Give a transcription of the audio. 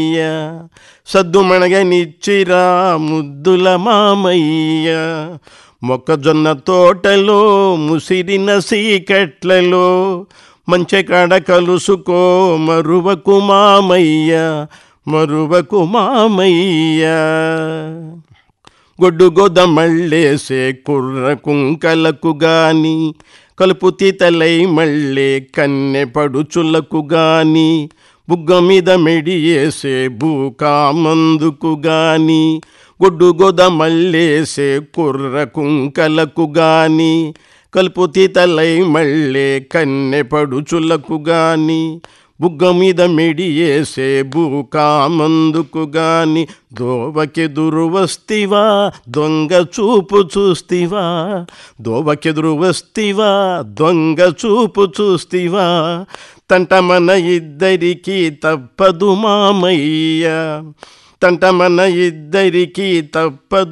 సద్దుమణగనిచ్చిరా ముద్దుల మామయ్య మొక్కజొన్న తోటలో ముసిరిన సీకట్లలో మంచె కాడ కలుసుకో మరువకు మామయ్య మరువకు మామయ్య గొడ్డు గోదమళ్ళేసే కుర్ర కుంకలకు గాని కలుపు తీతలై మళ్ళే కన్నె పడుచులకు గాని బుగ్గ మీద మెడియేసే బూకామందుకు గాని గొడ్డు గోదమళ్ళేసే కుర్ర కుంకలకు గాని కలుపు తీతలై మళ్ళే కన్నె పడుచులకు గాని బుగ్గ మీద మెడియేసే బూకామందుకు గాని దోవకెదురు వస్తివా దొంగ చూపు చూస్తివా దోవకెదురు వస్తివా దొంగ చూపు చూస్తివా తంట మన ఇద్దరికి తప్పదు మామయ్య తంట మన ఇద్దరికి తప్పదు